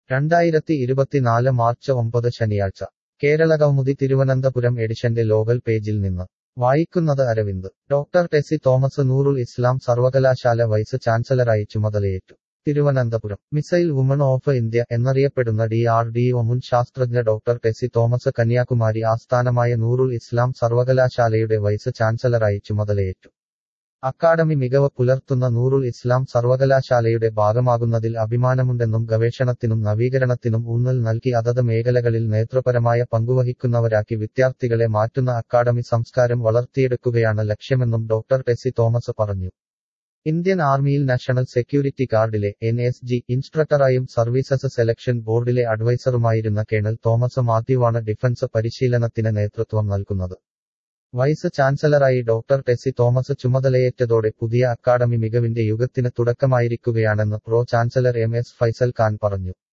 രണ്ടായിരത്തി ഇരുപത്തിനാല് മാർച്ച് ഒമ്പത് ശനിയാഴ്ച കേരളകൗമുദി തിരുവനന്തപുരം എഡിഷന്റെ ലോകൽ പേജിൽ നിന്ന് വായിക്കുന്നത് അരവിന്ദ് ഡോക്ടർ ടെസി തോമസ് നൂറുൽ ഇസ്ലാം സർവകലാശാല വൈസ് ചാൻസലറായി ചുമതലയേറ്റു Thiruvananthapuram missile woman of India എന്നറിയപ്പെടുന്ന ഡി ആർ ഡി ഒ മുൻ ശാസ്ത്രജ്ഞ ഡോക്ടർ ടെസി തോമസ് കന്യാകുമാരി ആസ്ഥാനമായ നൂറുൽ ഇസ്ലാം സർവകലാശാലയുടെ വൈസ് ചാൻസലറായി ചുമതലയേറ്റു അക്കാഡമി മികവ് പുലർത്തുന്ന നൂറുൽ ഇസ്ലാം സർവകലാശാലയുടെ ഭാഗമാകുന്നതിൽ അഭിമാനമുണ്ടെന്നും ഗവേഷണത്തിനും നവീകരണത്തിനും ഊന്നൽ നൽകി അതത് മേഖലകളിൽ നേതൃപരമായ പങ്കുവഹിക്കുന്നവരാക്കി വിദ്യാർത്ഥികളെ മാറ്റുന്ന അക്കാഡമി സംസ്കാരം വളർത്തിയെടുക്കുകയാണ് ലക്ഷ്യമെന്നും ഡോക്ടർ ടെസി തോമസ് പറഞ്ഞു ഇന്ത്യൻ ആർമിയിൽ നാഷണൽ സെക്യൂരിറ്റി ഗാർഡിലെ എൻ എസ് ജി ഇൻസ്ട്രക്ടറായും സർവീസസ് സെലക്ഷൻ ബോർഡിലെ അഡ്വൈസറുമായിരുന്ന കേണൽ തോമസ് മാത്യുവാണ് ഡിഫൻസ് പരിശീലനത്തിന് നേതൃത്വം നൽകുന്നത് വൈസ് ചാൻസലറായി ഡോക്ടർ ടെസി തോമസ് ചുമതലയേറ്റതോടെ പുതിയ അക്കാഡമി മികവിന്റെ യുഗത്തിന് തുടക്കമായിരിക്കുകയാണെന്ന് pro chancellor M S Faisal Khan പറഞ്ഞു